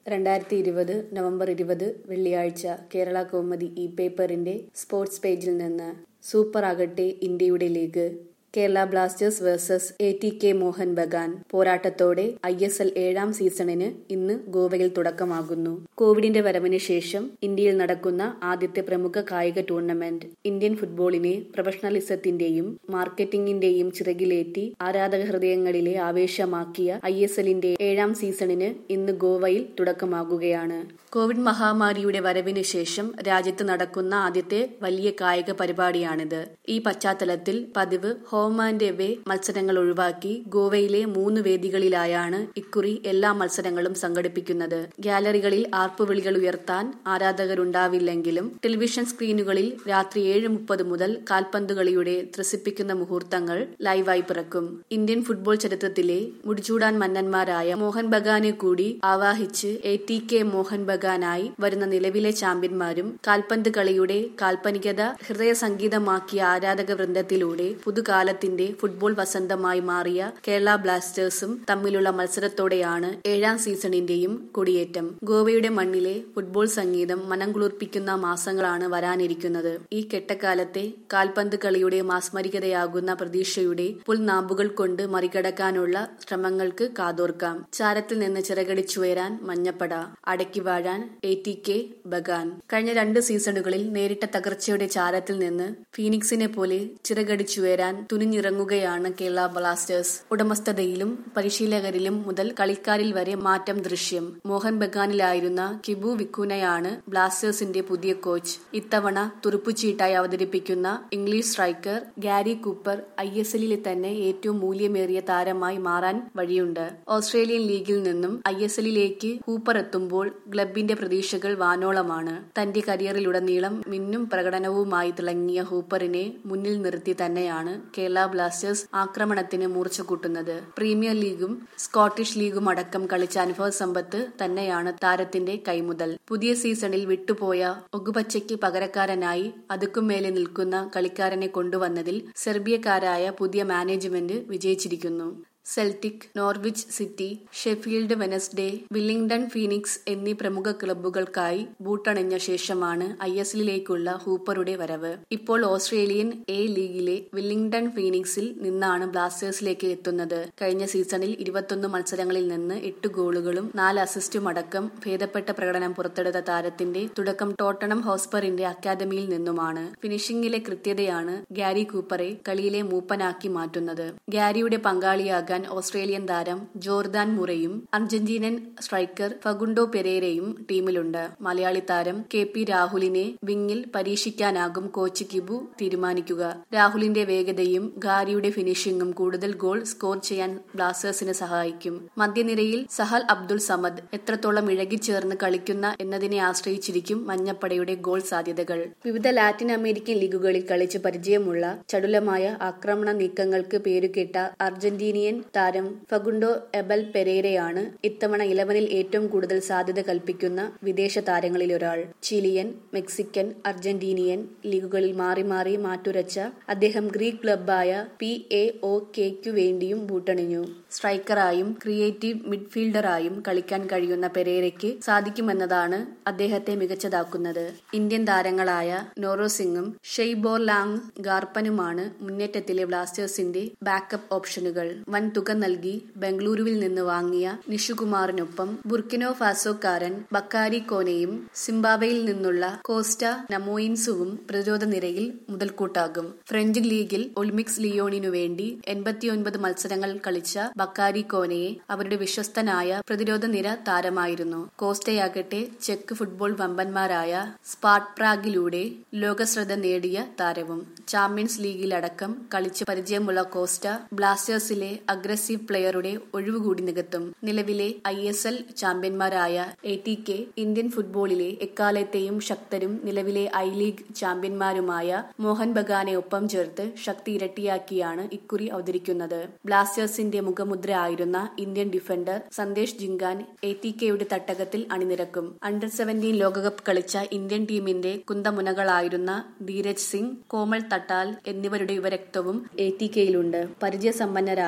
രണ്ടായിരത്തി ഇരുപത് നവംബർ ഇരുപത് വെള്ളിയാഴ്ച കേരള കൗമുദി ഇ പേപ്പറിന്റെ സ്പോർട്സ് പേജിൽ നിന്ന് സൂപ്പർ ആകട്ടെ ഇന്ത്യയുടെ league Kerala Blasters versus A T K Mohun Bagan പോരാട്ടത്തോടെ ഐ എസ് എൽ ഏഴാം സീസണിന് ഇന്ന് ഗോവയിൽ തുടക്കമാകുന്നു കോവിഡിന്റെ വരവിന് ശേഷം ഇന്ത്യയിൽ നടക്കുന്ന ആദ്യത്തെ പ്രമുഖ കായിക ടൂർണമെന്റ് ഇന്ത്യൻ ഫുട്ബോളിനെ പ്രൊഫഷണലിസത്തിന്റെയും മാർക്കറ്റിംഗിന്റെയും ചിറകിലേറ്റി ആരാധക ഹൃദയങ്ങളിലെ ആവേശമാക്കിയ ഐ എസ് എല്ലിന്റെ ഏഴാം സീസണിന് ഇന്ന് ഗോവയിൽ തുടക്കമാകുകയാണ് കോവിഡ് മഹാമാരിയുടെ വരവിന് ശേഷം രാജ്യത്ത് നടക്കുന്ന ആദ്യത്തെ വലിയ കായിക പരിപാടിയാണിത് ഈ പശ്ചാത്തലത്തിൽ പതിവ് ഹോം ആൻഡ് എവേ മത്സരങ്ങൾ ഒഴിവാക്കി ഗോവയിലെ മൂന്ന് വേദികളിലായാണ് ഇക്കുറി എല്ലാ മത്സരങ്ങളും സംഘടിപ്പിക്കുന്നത് ഗാലറികളിൽ ആർപ്പുവിളികൾ ഉയർത്താൻ ആരാധകരുണ്ടാവില്ലെങ്കിലും ടെലിവിഷൻ സ്ക്രീനുകളിൽ രാത്രി ഏഴ് മുപ്പത് മുതൽ കാൽപന്ത് കളിയുടെ ത്രസിപ്പിക്കുന്ന മുഹൂർത്തങ്ങൾ ലൈവായി പിറക്കും ഇന്ത്യൻ ഫുട്ബോൾ ചരിത്രത്തിലെ മുടിചൂടാൻ മന്നന്മാരായ മോഹൻ ബഗാനെ കൂടി ആവാഹിച്ച് എ ടി കെ മോഹൻ ബഗാനായി വരുന്ന നിലവിലെ ചാമ്പ്യന്മാരും കാൽപന്ത് കളിയുടെ കാൽപ്പനികത ഹൃദയ സംഗീതമാക്കിയ ആരാധക വൃന്ദത്തിലൂടെ പുതുകാലത്തിന്റെ ഫുട്ബോൾ വസന്തമായി മാറിയ കേരള ബ്ലാസ്റ്റേഴ്സും തമ്മിലുള്ള മത്സരത്തോടെയാണ് ഏഴാം സീസണിന്റെയും കൊടിയേറ്റം ഗോവയുടെ മണ്ണിലെ ഫുട്ബോൾ സംഗീതം മനംകുളിർപ്പിക്കുന്ന മാസങ്ങളാണ് വരാനിരിക്കുന്നത് ഈ കെട്ടക്കാലത്തെ കാൽപന്ത് കളിയുടെ മാസ്മരികതയാകുന്ന പ്രതീക്ഷയുടെ പുൽനാമ്പുകൾ കൊണ്ട് മറികടക്കാനുള്ള ശ്രമങ്ങൾക്ക് കാതോർക്കാം ചാരത്തിൽ നിന്ന് ചിറകടിച്ചുയരാൻ മഞ്ഞപ്പട അടക്കി വാഴാൻ എ ടി കെ ബഗാൻ കഴിഞ്ഞ രണ്ട് സീസണുകളിൽ നേരിട്ട തകർച്ചയുടെ ചാരത്തിൽ നിന്ന് ഫീനിക്സിനെ പോലെ ചിറകടിച്ചുയരാൻ തുനിഞ്ഞിറങ്ങുകയാണ് കേരള ബ്ലാസ്റ്റേഴ്സ് ഉടമസ്ഥതയിലും പരിശീലകരിലും മുതൽ കളിക്കാരിൽ വരെ മാറ്റം ദൃശ്യം മോഹൻ ബഗാനിലായിരുന്ന കിബു വിക്കുനയാണ് ബ്ലാസ്റ്റേഴ്സിന്റെ പുതിയ കോച്ച് ഇത്തവണ തുറുപ്പുചീട്ടായി അവതരിപ്പിക്കുന്ന English striker Gary Cooper I S എല്ലിലെ തന്നെ ഏറ്റവും മൂല്യമേറിയ താരമായി മാറാൻ വഴിയുണ്ട് ഓസ്ട്രേലിയൻ ലീഗിൽ നിന്നും ഐ എസ് എല്ലിലേക്ക് ഹൂപ്പർ എത്തുമ്പോൾ ക്ലബിന്റെ പ്രതീക്ഷകൾ വാനോളമാണ് തന്റെ കരിയറിലുടനീളം മിന്നും പ്രകടനവുമായി തിളങ്ങിയ ഹൂപ്പറിനെ മുന്നിൽ നിർത്തി തന്നെയാണ് കേരള ബ്ലാസ്റ്റേഴ്സ് ആക്രമണത്തിന് മൂർച്ച കൂട്ടുന്നത് പ്രീമിയർ ലീഗും സ്കോട്ടിഷ് ലീഗും അടക്കം കളിച്ച അനുഭവ സമ്പത്ത് തന്നെയാണ് താരത്തിന്റെ കൈമുതൽ പുതിയ സീസണിൽ വിട്ടുപോയ ഒഗുപച്ചയ്ക്ക് പകരക്കാരനായി അതുക്കും മേലെ നിൽക്കുന്ന കളിക്കാരനെ കൊണ്ടുവന്നതിൽ സെർബിയക്കാരായ പുതിയ മാനേജ്മെന്റ് വിജയിച്ചിരിക്കുന്നു Celtic Norwich City Sheffield Wednesday Wellington Phoenix എന്നീ പ്രമുഖ ക്ലബ്ബുകൾക്കായി ബൂട്ടണിഞ്ഞ ശേഷമാണ് ഐ എസ് എല്ലിലേക്കുള്ള ഹൂപ്പറുടെ വരവ് ഇപ്പോൾ ഓസ്ട്രേലിയൻ എ ലീഗിലെ വില്ലിംഗ്ടൺ ഫീനിക്സിൽ നിന്നാണ് ബ്ലാസ്റ്റേഴ്സിലേക്ക് എത്തുന്നത് കഴിഞ്ഞ സീസണിൽ ഇരുപത്തൊന്ന് മത്സരങ്ങളിൽ നിന്ന് എട്ട് ഗോളുകളും നാല് അസിസ്റ്റും അടക്കം ഭേദപ്പെട്ട പ്രകടനം പുറത്തെടുത്ത താരത്തിന്റെ തുടക്കം ടോട്ടണം ഹോസ്പറിന്റെ അക്കാദമിയിൽ നിന്നുമാണ് ഫിനിഷിംഗിലെ കൃത്യതയാണ് ഗാരി കൂപ്പറെ കളിയിലെ മൂപ്പനാക്കി മാറ്റുന്നത് ഗാരിയുടെ പങ്കാളിയാകാൻ ഓസ്ട്രേലിയൻ താരം ജോർദാൻ മുറയും അർജന്റീനൻ സ്ട്രൈക്കർ ഫഗുണ്ടോ പെരേരയും ടീമിലുണ്ട് മലയാളി താരം കെ പി രാഹുലിനെ വിങ്ങിൽ പരീക്ഷിക്കാനാകും കോച്ച് കിബു തീരുമാനിക്കുക രാഹുലിന്റെ വേഗതയും ഗാരിയുടെ ഫിനിഷിംഗും കൂടുതൽ ഗോൾ സ്കോർ ചെയ്യാൻ ബ്ലാസ്റ്റേഴ്സിന് സഹായിക്കും മധ്യനിരയിൽ സഹൽ അബ്ദുൾ സമദ് എത്രത്തോളം ഇഴകിച്ചേർന്ന് കളിക്കുന്ന എന്നതിനെ ആശ്രയിച്ചിരിക്കും മഞ്ഞപ്പടയുടെ ഗോൾ സാധ്യതകൾ വിവിധ ലാറ്റിൻ അമേരിക്കൻ ലീഗുകളിൽ കളിച്ച് പരിചയമുള്ള ചടുലമായ ആക്രമണ നീക്കങ്ങൾക്ക് പേരുകേട്ട അർജന്റീനിയൻ താരം ഫഗുണ്ടോ എബൽ പെരേരയാണ് ഇത്തവണ ഇലവനിൽ ഏറ്റവും കൂടുതൽ സാധ്യത കൽപ്പിക്കുന്ന വിദേശ താരങ്ങളിൽ ഒരാൾ ചിലിയൻ മെക്സിക്കൻ അർജന്റീനിയൻ ലീഗുകളിൽ മാറി മാറി മാറ്റുരച്ച അദ്ദേഹം ഗ്രീക്ക് ക്ലബായ പി എ ഒ കെക്കു വേണ്ടിയും ബൂട്ടണിഞ്ഞു സ്ട്രൈക്കറായും ക്രിയേറ്റീവ് മിഡ്ഫീൽഡറായും കളിക്കാൻ കഴിയുന്ന പെരേരയ്ക്ക് സാധിക്കുമെന്നതാണ് അദ്ദേഹത്തെ മികച്ചതാക്കുന്നത് ഇന്ത്യൻ താരങ്ങളായ നോറോ സിംഗും ഷെയ്ബോർ ലാങ് ഗാർപ്പനുമാണ് മുന്നേറ്റത്തിലെ ബ്ലാസ്റ്റേഴ്സിന്റെ ബാക്കപ്പ് ഓപ്ഷനുകൾ വൻ തുക നൽകി ബംഗളൂരുവിൽ നിന്ന് വാങ്ങിയ നിഷുകുമാറിനൊപ്പം ബുർക്കിനോ ഫാസോക്കാരൻ ബക്കാരി കോനയും സിംബാബയിൽ നിന്നുള്ള കോസ്റ്റ നമോയിൻസുവും പ്രതിരോധ നിരയിൽ മുതൽക്കൂട്ടാകും ഫ്രഞ്ച് ലീഗിൽ ഒളിമ്പിക്സ് ലിയോണിനു വേണ്ടി എൺപത്തിയൊൻപത് മത്സരങ്ങൾ കളിച്ച ബക്കാരി കോനയെ അവരുടെ വിശ്വസ്തനായ പ്രതിരോധ നിര താരമായിരുന്നു കോസ്റ്റയാകട്ടെ ചെക്ക് ഫുട്ബോൾ വമ്പന്മാരായ സ്പാട്ട് പ്രാഗിലൂടെ ലോകശ്രദ്ധ നേടിയ താരവും ചാമ്പ്യൻസ് ലീഗിലടക്കം കളിച്ച് പരിചയമുള്ള കോസ്റ്റ ബ്ലാസ്റ്റേഴ്സിലെ അഗ്രസീവ് പ്ലെയറുടെ ഒഴിവുകൂടി നികത്തും നിലവിലെ ഐ എസ് എൽ ചാമ്പ്യന്മാരായ എ ടി കെ ഇന്ത്യൻ ഫുട്ബോളിലെ എക്കാലത്തെയും ശക്തരും നിലവിലെ ഐ ലീഗ് ചാമ്പ്യന്മാരുമായ മോഹൻ ബഗാനെ ഒപ്പം ചേർത്ത് ശക്തി ഇരട്ടിയാക്കിയാണ് ഇക്കുറി അവതരിക്കുന്നത് ബ്ലാസ്റ്റേഴ്സിന്റെ മുഖമുദ്ര ആയിരുന്ന Indian defender Sandesh Jhingan A T കെയുടെ തട്ടകത്തിൽ അണിനിരക്കും അണ്ടർ സെവന്റീൻ ലോകകപ്പ് കളിച്ച ഇന്ത്യൻ ടീമിന്റെ കുന്തമുനകളായിരുന്ന ധീരജ് സിംഗ് കോമൾ തട്ടാൽ എന്നിവരുടെ യുവരക്തവും എ ടി കെയിലുണ്ട് പരിചയസമ്പന്നരായ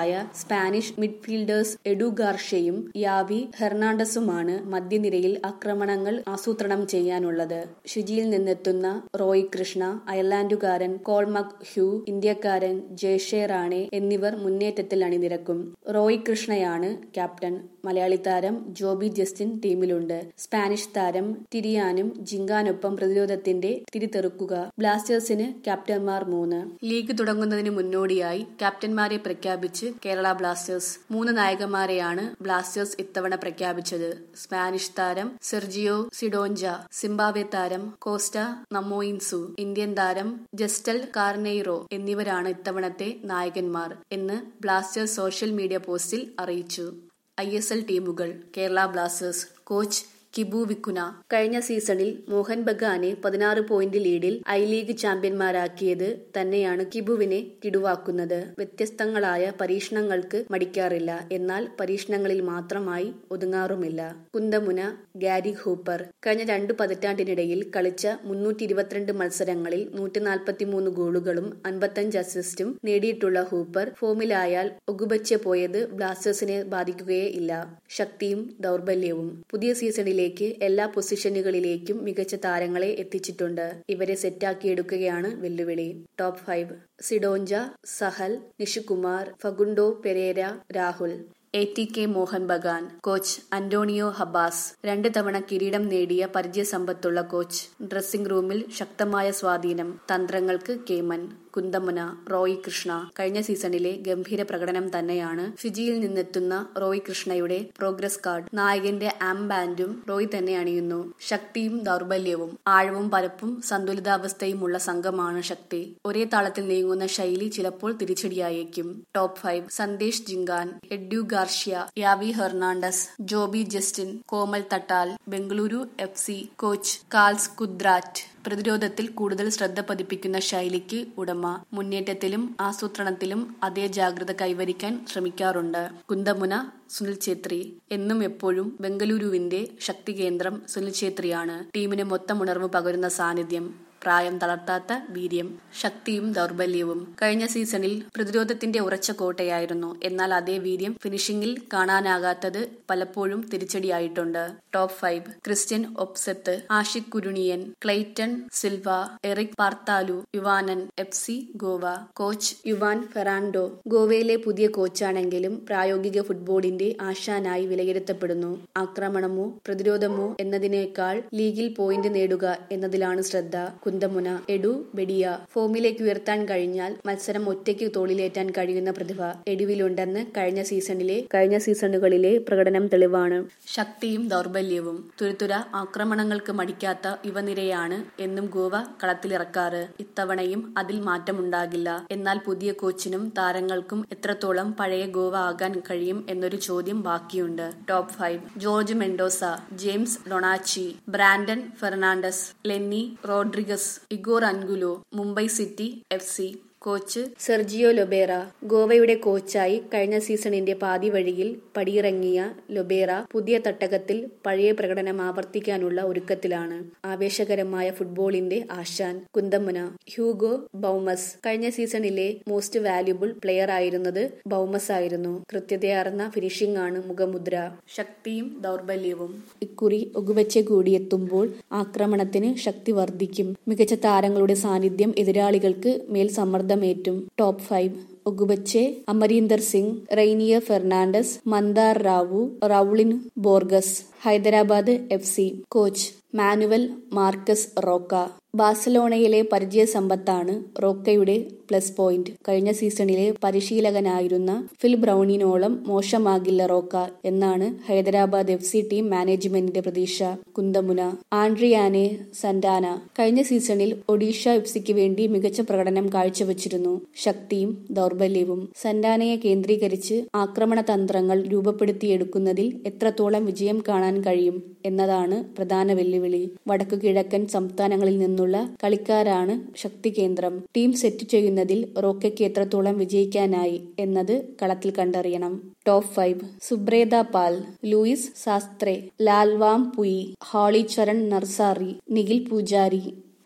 സ്പാനിഷ് മിഡ്ഫീൽഡേഴ്സ് എഡു ഗാർഷയും യാവി ഹെർണാണ്ടസുമാണ് മധ്യനിരയിൽ ആക്രമണങ്ങൾ ആസൂത്രണം ചെയ്യാനുള്ളത് ഷിജിയിൽ നിന്നെത്തുന്ന റോയ് കൃഷ്ണ അയർലാൻഡുകാരൻ കോൾമക് ഹ്യൂ ഇന്ത്യക്കാരൻ ജയ്ഷെ റാണെ എന്നിവർ മുന്നേറ്റത്തിൽ അണിനിരക്കും റോയ് കൃഷ്ണയാണ് ക്യാപ്റ്റൻ മലയാളി താരം ജോബി ജസ്റ്റിൻ ടീമിലുണ്ട് സ്പാനിഷ് താരം ടിരിയാനും ജിങ്കാനൊപ്പം പ്രതിരോധത്തിന്റെ തിരിതെറുക്കുക ബ്ലാസ്റ്റേഴ്സിന് ക്യാപ്റ്റന്മാർ മൂന്ന് ലീഗ് തുടങ്ങുന്നതിന് മുന്നോടിയായി ക്യാപ്റ്റന്മാരെ പ്രഖ്യാപിച്ച് കേരള ബ്ലാസ്റ്റേഴ്സ് മൂന്ന് നായകന്മാരെയാണ് ബ്ലാസ്റ്റേഴ്സ് ഇത്തവണ പ്രഖ്യാപിച്ചത് സ്പാനിഷ് താരം സെർജിയോ സിഡോഞ്ച സിംബാബ്വെ താരം കോസ്റ്റ നമോയിൻസു ഇന്ത്യൻ താരം ജസ്റ്റൽ കാർനെയ്റോ എന്നിവരാണ് ഇത്തവണത്തെ നായകന്മാർ എന്ന് ബ്ലാസ്റ്റേഴ്സ് സോഷ്യൽ മീഡിയ പോസ്റ്റിൽ അറിയിച്ചു ഐ എസ് എൽ ടീമുകൾ Kerala Blasters coach Kibu Vicuna കഴിഞ്ഞ സീസണിൽ മോഹൻ ബഗാനെ പതിനാറ് പോയിന്റ് ലീഡിൽ ഐ ലീഗ് ചാമ്പ്യന്മാരാക്കിയത് തന്നെയാണ് കിബുവിനെ കിടുവാക്കുന്നത് വ്യത്യസ്തങ്ങളായ പരീക്ഷണങ്ങൾക്ക് മടിക്കാറില്ല എന്നാൽ പരീക്ഷണങ്ങളിൽ മാത്രമായി ഒതുങ്ങാറുമില്ല കുന്തമുന ഗാരി ഹൂപ്പർ കഴിഞ്ഞ രണ്ടു പതിറ്റാണ്ടിനിടയിൽ കളിച്ച മുന്നൂറ്റി ഇരുപത്തിരണ്ട് മത്സരങ്ങളിൽ നൂറ്റി നാൽപ്പത്തിമൂന്ന് ഗോളുകളും അൻപത്തഞ്ച് അസിസ്റ്റും നേടിയിട്ടുള്ള ഹൂപ്പർ ഫോമിലായാൽ ഒകുബച്ച് പോയത് ബ്ലാസ്റ്റേഴ്സിനെ ബാധിക്കുകയേ ഇല്ല ശക്തിയും ദൗർബല്യവും പുതിയ സീസണിലെ ലേക്ക് എല്ലാ പൊസിഷനുകളിലേക്കും മികച്ച താരങ്ങളെ എത്തിച്ചിട്ടുണ്ട് ഇവരെ സെറ്റാക്കിയെടുക്കുകയാണ് വെല്ലുവിളി top five Sidoncha Sahal Nishu Kumar Facundo Pereyra Rahul A T K Mohun Bagan coach Antonio Habas രണ്ട് തവണ കിരീടം നേടിയ പരിചയസമ്പത്തുള്ള കോച്ച് ഡ്രസ്സിംഗ് റൂമിൽ ശക്തമായ സ്വാധീനം തന്ത്രങ്ങൾക്ക് കേമൻ കുന്തമുന റോയ് കൃഷ്ണ കഴിഞ്ഞ സീസണിലെ ഗംഭീര പ്രകടനം തന്നെയാണ് ഫിജിയിൽ നിന്നെത്തുന്ന റോയ് കൃഷ്ണയുടെ പ്രോഗ്രസ് കാർഡ് നായകന്റെ ആം ബാൻഡും റോയ് തന്നെ അണിയുന്നു ശക്തിയും ദൗർബല്യവും ആഴവും പരപ്പും സന്തുലിതാവസ്ഥയുമുള്ള സംഘമാണ് ശക്തി ഒരേ താളത്തിൽ നീങ്ങുന്ന ശൈലി ചിലപ്പോൾ തിരിച്ചടിയായേക്കും top five Sandesh Jhingan Edu Garcia Javi Hernandez Joby Justin Komal Thatal Bengaluru F C coach Carles Cuadrat പ്രതിരോധത്തിൽ കൂടുതൽ ശ്രദ്ധ പതിപ്പിക്കുന്ന ശൈലിക്ക് ഉടമ മുന്നേറ്റത്തിലും ആസൂത്രണത്തിലും അതേ ജാഗ്രത കൈവരിക്കാൻ ശ്രമിക്കാറുണ്ട് കുന്തമുന സുനിൽ ഛേത്രി എന്നും എപ്പോഴും ബംഗളൂരുവിന്റെ ശക്തി കേന്ദ്രം സുനിൽ ഛേത്രിയാണ് ടീമിന് മൊത്തം ഉണർവ് പകരുന്ന സാന്നിധ്യം പ്രായം തളർത്താത്ത വീര്യം ശക്തിയും ദൗർബല്യവും കഴിഞ്ഞ സീസണിൽ പ്രതിരോധത്തിന്റെ ഉറച്ച കോട്ടയായിരുന്നു എന്നാൽ അതേ വീര്യം ഫിനിഷിംഗിൽ കാണാനാകാത്തത് പലപ്പോഴും തിരിച്ചടിയായിട്ടുണ്ട് top five Kristian Opseth Ashique Kuruniyan Cleiton Silva Erik Paartalu Juanan F C Goa coach Juan Ferrando ഗോവയിലെ പുതിയ കോച്ചാണെങ്കിലും പ്രായോഗിക ഫുട്ബോളിന്റെ ആശാനായി വിലയിരുത്തപ്പെടുന്നു ആക്രമണമോ പ്രതിരോധമോ എന്നതിനേക്കാൾ ലീഗിൽ പോയിന്റ് നേടുക എന്നതിലാണ് ശ്രദ്ധ കുന്തമുന എഡു ബെഡിയ ഫോമിലേക്ക് ഉയർത്താൻ കഴിഞ്ഞാൽ മത്സരം ഒറ്റയ്ക്ക് തോളിലേറ്റാൻ കഴിയുന്ന പ്രതിഭ എഡുവിലുണ്ടെന്ന് കഴിഞ്ഞ സീസണിലെ കഴിഞ്ഞ സീസണുകളിലെ പ്രകടനം തെളിവാണ് ശക്തിയും ദൗർബല്യവും തുരുതുര ആക്രമണങ്ങൾക്ക് മടിക്കാത്ത യുവനിരയാണ് എന്നും ഗോവ കളത്തിലിറക്കാറ് ഇത്തവണയും അതിൽ മാറ്റമുണ്ടാകില്ല എന്നാൽ പുതിയ കോച്ചിനും താരങ്ങൾക്കും എത്രത്തോളം പഴയ ഗോവ ആകാൻ കഴിയും എന്നൊരു ചോദ്യം ബാക്കിയുണ്ട് top five Jorge Mendoza James Donachie Brandon Fernandes Lenny Rodrigues Igor Angulo Mumbai City F C coach Sergio Lobera ഗോവയുടെ കോച്ചായി കഴിഞ്ഞ സീസണിന്റെ പാതി വഴിയിൽ പടിയിറങ്ങിയ ലൊബേറ പുതിയ തട്ടകത്തിൽ പഴയ പ്രകടനം ആവർത്തിക്കാനുള്ള ഒരുക്കത്തിലാണ് ആവേശകരമായ ഫുട്ബോളിന്റെ ആശാൻ കുന്തമുന ഹ്യൂഗോ ബൗമസ് കഴിഞ്ഞ സീസണിലെ മോസ്റ്റ് വാല്യുബിൾ പ്ലെയർ ആയിരുന്നത് ബൗമസ് ആയിരുന്നു കൃത്യതയാർന്ന ഫിനിഷിംഗ് ആണ് മുഖമുദ്ര ശക്തിയും ദൗർബല്യവും ഇക്കുറി ഒകുവെച്ച് കൂടിയെത്തുമ്പോൾ ആക്രമണത്തിന് ശക്തി വർദ്ധിക്കും മികച്ച താരങ്ങളുടെ സാന്നിധ്യം എതിരാളികൾക്ക് മേൽ സമ്മർദ്ദമേറ്റും top five Ogbeche Amrinder Singh Raynier Fernandes Mandar Rao Rowllin Borges Hyderabad F C coach Manuel Marquez Roca ബാഴ്സലോണയിലെ പരിചയസമ്പത്താണ് റോക്കയുടെ പ്ലസ് പോയിന്റ് കഴിഞ്ഞ സീസണിലെ പരിശീലകനായിരുന്ന ഫിൽ ബ്രൌണിനോളം മോശമാകില്ല റോക്ക എന്നാണ് ഹൈദരാബാദ് എഫ് സി ടീം മാനേജ്മെന്റിന്റെ പ്രതീക്ഷ കുന്തമുന ആൻഡ്രിയാനെ സന്റാന കഴിഞ്ഞ സീസണിൽ ഒഡീഷ എഫ് സിക്ക് വേണ്ടി മികച്ച പ്രകടനം കാഴ്ചവെച്ചിരുന്നു ശക്തിയും ദൗർബല്യവും സന്റാനയെ കേന്ദ്രീകരിച്ച് ആക്രമണ തന്ത്രങ്ങൾ രൂപപ്പെടുത്തിയെടുക്കുന്നതിൽ എത്രത്തോളം വിജയം കാണാൻ കഴിയും എന്നതാണ് പ്രധാന വെല്ലുവിളി വടക്കു കിഴക്കൻ സംസ്ഥാനങ്ങളിൽ നിന്നുള്ള കളിക്കാരാണ് ശക്തി കേന്ദ്രം ടീം സെറ്റ് ചെയ്യുന്നതിൽ റോക്കയ്ക്ക് എത്രത്തോളം വിജയിക്കാനായി എന്നത് കളത്തിൽ കണ്ടറിയണം top five Subrata Pal Luis Sastre Lalawmpuia Holicharan Narzary Nikhil Poojari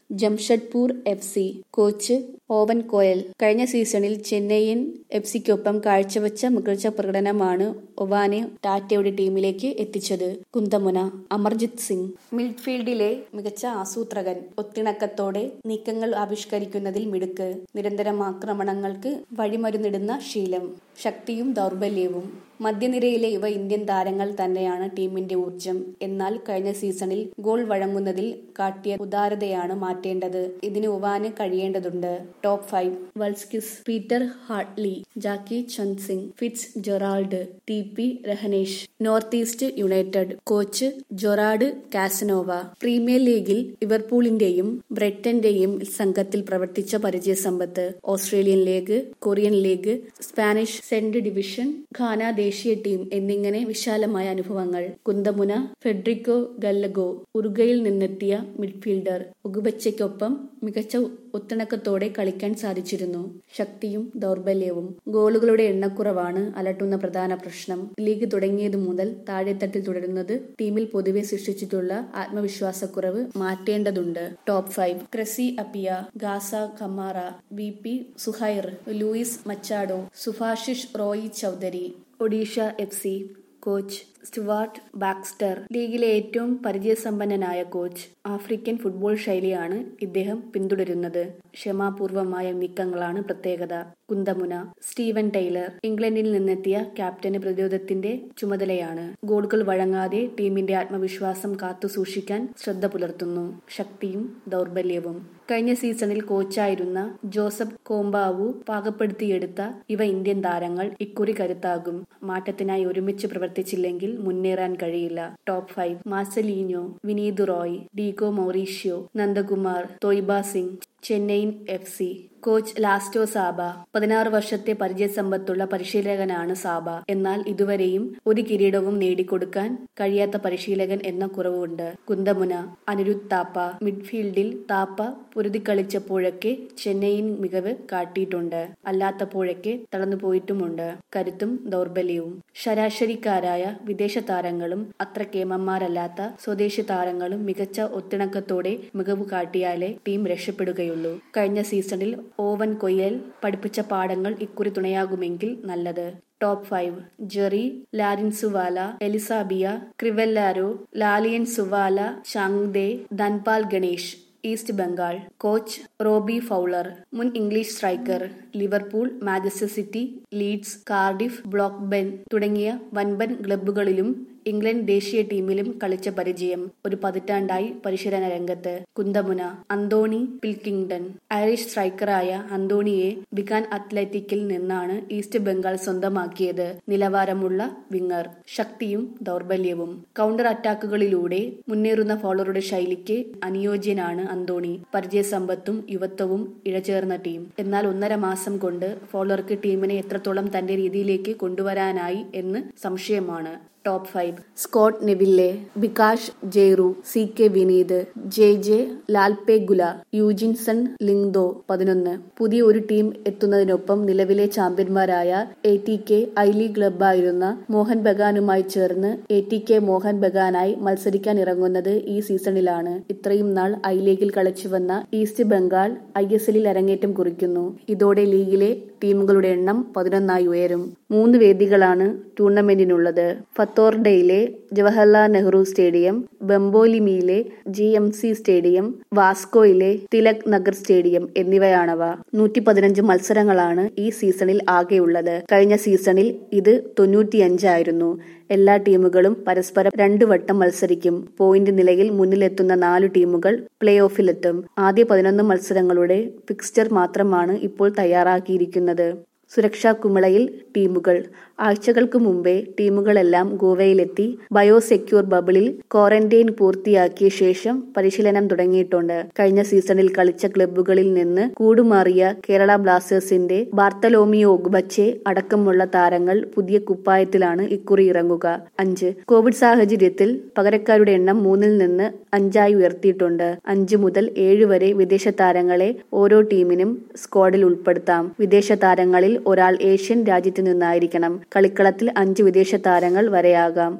Jamshedpur F C coach Owen Coyle കഴിഞ്ഞ സീസണിൽ ചെന്നൈയിൻ എഫ് സിക്കൊപ്പം കാഴ്ചവെച്ച മികച്ച പ്രകടനമാണ് ഒവാനെ ടാറ്റയുടെ ടീമിലേക്ക് എത്തിച്ചത് കുന്തമുന അമർജിത് സിംഗ് മിഡ്ഫീൽഡിലെ മികച്ച ആസൂത്രകൻ ഒത്തിണക്കത്തോടെ നീക്കങ്ങൾ ആവിഷ്കരിക്കുന്നതിൽ മിടുക്ക് നിരന്തരം ആക്രമണങ്ങൾക്ക് വഴിമരുന്നിടുന്ന ശീലം ശക്തിയും ദൗർബല്യവും മധ്യനിരയിലെ ഇവ ഇന്ത്യൻ താരങ്ങൾ തന്നെയാണ് ടീമിന്റെ ഊർജം എന്നാൽ കഴിഞ്ഞ സീസണിൽ ഗോൾ വഴങ്ങുന്നതിൽ കാട്ടിയ ഉദാരതയാണ് മാറ്റേണ്ടത് ഇതിന് ഉവാന് കഴിയേണ്ടതുണ്ട് top five Valskis Peter Hartley Jackichand Singh Fitzgerald T P Rehenesh North East United coach Gerard Casanova Premier ലീഗിൽ ലിവർപൂളിന്റെയും ബ്രെറ്റന്റെയും സംഘത്തിൽ പ്രവർത്തിച്ച പരിചയസമ്പത്ത് Australian league Korean league Spanish second division Ghana ദേശീയ ടീം എന്നിങ്ങനെ വിശാലമായ അനുഭവങ്ങൾ കുന്തമുന ഫെഡറിക്കോ ഗല്ലഗോ ഉറുഗയിൽ നിന്നെത്തിയ മിഡ്ഫീൽഡർ ഉഗുബച്ചയ്ക്കൊപ്പം മികച്ച ഒത്തിണക്കത്തോടെ കളിക്കാൻ സാധിച്ചിരുന്നു ശക്തിയും ദൗർബല്യവും ഗോളുകളുടെ എണ്ണക്കുറവാണ് അലട്ടുന്ന പ്രധാന പ്രശ്നം ലീഗ് തുടങ്ങിയതു മുതൽ താഴെത്തട്ടിൽ തുടരുന്നത് ടീമിൽ പൊതുവെ സൃഷ്ടിച്ചിട്ടുള്ള ആത്മവിശ്വാസക്കുറവ് മാറ്റേണ്ടതുണ്ട് top five Kwesi Appiah Khassa Camara V P Suhair Luis Machado Subhasish Roy Chowdhury Odisha F C coach Stuart Baxter ലീഗിലെ ഏറ്റവും പരിചയസമ്പന്നനായ കോച്ച് ആഫ്രിക്കൻ ഫുട്ബോൾ ശൈലിയാണ് ഇദ്ദേഹം പിന്തുടരുന്നത് ക്ഷമാപൂർവമായ നീക്കങ്ങളാണ് പ്രത്യേകത കുന്തമുന സ്റ്റീവൻ ടൈലർ ഇംഗ്ലണ്ടിൽ നിന്നെത്തിയ ക്യാപ്റ്റന് പ്രതിരോധത്തിന്റെ ചുമതലയാണ് ഗോളുകൾ വഴങ്ങാതെ ടീമിന്റെ ആത്മവിശ്വാസം കാത്തുസൂക്ഷിക്കാൻ ശ്രദ്ധ പുലർത്തുന്നു ശക്തിയും ദൗർബല്യവും കഴിഞ്ഞ സീസണിൽ കോച്ചായിരുന്ന ജോസഫ് കോമ്പാവു പാകപ്പെടുത്തിയെടുത്ത ഇവ ഇന്ത്യൻ താരങ്ങൾ ഇക്കുറി കരുത്താകും മാറ്റത്തിനായി ഒരുമിച്ച് പ്രവർത്തിച്ചില്ലെങ്കിൽ മുന്നേറാൻ കഴിയില്ല top five Marcelinho Vineeth Roy Diego Mauricio Nandhakumar Thoiba Singh Chennaiyin F C coach Laszlo Csaba പതിനാറ് വർഷത്തെ പരിചയസമ്പത്തുള്ള പരിശീലകനാണ് സാബ എന്നാൽ ഇതുവരെയും ഒരു കിരീടവും നേടിക്കൊടുക്കാൻ കഴിയാത്ത പരിശീലകൻ എന്ന കുറവുണ്ട് കുന്തമുന അനിരുദ്ധ് താപ്പ മിഡ്ഫീൽഡിൽ താപ്പ പൊരുതിക്കളിച്ചപ്പോഴൊക്കെ ചെന്നൈയിൻ മികവ് കാട്ടിയിട്ടുണ്ട് അല്ലാത്തപ്പോഴൊക്കെ തളർന്നുപോയിട്ടുമുണ്ട് കരുത്തും ദൗർബല്യവും ശരാശരിക്കാരായ വിദേശ താരങ്ങളും അത്ര കേമന്മാരല്ലാത്ത സ്വദേശി താരങ്ങളും മികച്ച ഒത്തിണക്കത്തോടെ മികവ് കാട്ടിയാലേ ടീം രക്ഷപ്പെടുകയുള്ളൂ കഴിഞ്ഞ സീസണിൽ ഓവൻ കൊയ്യൽ പഠിപ്പിച്ച പാഠങ്ങൾ ഇക്കുറി തുണയാകുമെങ്കിൽ നല്ലത് top five Jerry Lalrinzuala Eli Sabia Crivellaro Lallianzuala Chhangte Dhanpal Ganesh East Bengal coach Robbie Fowler മുൻ English striker Liverpool Manchester City Leeds Cardiff Blackburn തുടങ്ങിയ വൻപൻ ക്ലബ്ബുകളിലും ഇംഗ്ലണ്ട് ദേശീയ ടീമിലും കളിച്ച പരിചയം ഒരു പതിറ്റാണ്ടായി പരിശീലന രംഗത്ത് കുന്തമുന അന്തോണി പിൽക്കിങ്ടൺ ഐറിഷ് സ്ട്രൈക്കറായ അന്തോണിയെ ബിഗാൻ അത്ലറ്റിക്കിൽ നിന്നാണ് ഈസ്റ്റ് ബംഗാൾ സ്വന്തമാക്കിയത് നിലവാരമുള്ള വിങ്ങർ ശക്തിയും ദൗർബല്യവും കൗണ്ടർ അറ്റാക്കുകളിലൂടെ മുന്നേറുന്ന ഫോളറുടെ ശൈലിക്ക് അനുയോജ്യനാണ് അന്തോണി പരിചയസമ്പത്തും യുവത്വവും ഇഴചേർന്ന ടീം എന്നാൽ ഒന്നര മാസം കൊണ്ട് ഫോളർക്ക് ടീമിനെ എത്രത്തോളം തന്റെ രീതിയിലേക്ക് കൊണ്ടുവരാനായി എന്ന് സംശയമാണ് top five Scott Neville Bikash Jairu C K Vineeth J J Lalpekhlua Eugeneson Lyngdoh പതിനൊന്ന് പുതിയ ഒരു ടീം എത്തുന്നതിനൊപ്പം നിലവിലെ ചാമ്പ്യന്മാരായ A T K I league ക്ലബായിരുന്ന മോഹൻ ബഗാനുമായി ചേർന്ന് എ ടി കെ മോഹൻ ബഗാനായി മത്സരിക്കാൻ ഇറങ്ങുന്നത് ഈ സീസണിലാണ് ഇത്രയും നാൾ ഐ ലീഗിൽ കളിച്ചു വന്ന ഈസ്റ്റ് ബംഗാൾ ഐ എസ് എല്ലിൽ അരങ്ങേറ്റം കുറിക്കുന്നു ഇതോടെ ലീഗിലെ ടീമുകളുടെ എണ്ണം പതിനൊന്നായി ഉയരും മൂന്ന് വേദികളാണ് ടൂർണമെന്റിനുള്ളത് ഫത്തോർഡയിലെ ജവഹർലാൽ നെഹ്റു സ്റ്റേഡിയം ബംബോലിമിയിലെ ജി എം സി സ്റ്റേഡിയം വാസ്കോയിലെ തിലക് നഗർ സ്റ്റേഡിയം എന്നിവയാണവ നൂറ്റി പതിനഞ്ച് മത്സരങ്ങളാണ് ഈ സീസണിൽ ആകെയുള്ളത് കഴിഞ്ഞ സീസണിൽ ഇത് തൊണ്ണൂറ്റിയഞ്ചായിരുന്നു എല്ലാ ടീമുകളും പരസ്പരം രണ്ടു വട്ടം മത്സരിക്കും പോയിന്റ് നിലയിൽ മുന്നിലെത്തുന്ന നാലു ടീമുകൾ പ്ലേ ഓഫിലെത്തും ആദ്യ പതിനൊന്ന് മത്സരങ്ങളുടെ ഫിക്സ്ചർ മാത്രമാണ് ഇപ്പോൾ തയ്യാറാക്കിയിരിക്കുന്നത് സുരക്ഷാ കുമിളയിൽ ടീമുകൾ ആഴ്ചകൾക്ക് മുമ്പേ ടീമുകളെല്ലാം ഗോവയിലെത്തി ബയോസെക്യൂർ ബബിളിൽ ക്വാറന്റൈൻ പൂർത്തിയാക്കിയ ശേഷം പരിശീലനം തുടങ്ങിയിട്ടുണ്ട് കഴിഞ്ഞ സീസണിൽ കളിച്ച ക്ലബ്ബുകളിൽ നിന്ന് കൂടുമാറിയ കേരള ബ്ലാസ്റ്റേഴ്സിന്റെ ബാർത്തലോമിയോ ഒഗ്ബച്ചെ അടക്കമുള്ള താരങ്ങൾ പുതിയ കുപ്പായത്തിലാണ് ഇക്കുറി ഇറങ്ങുക അഞ്ച് കോവിഡ് സാഹചര്യത്തിൽ പകരക്കാരുടെ എണ്ണം മൂന്നിൽ നിന്ന് അഞ്ചായി ഉയർത്തിയിട്ടുണ്ട് അഞ്ച് മുതൽ ഏഴ് വരെ വിദേശ താരങ്ങളെ ഓരോ ടീമിനും സ്ക്വാഡിൽ ഉൾപ്പെടുത്താം വിദേശ താരങ്ങളിൽ ഒരാൾ ഏഷ്യൻ രാജ്യത്തു നിന്നായിരിക്കണം കളിക്കളത്തിൽ അഞ്ച് വിദേശ താരങ്ങൾ വരെയാകാം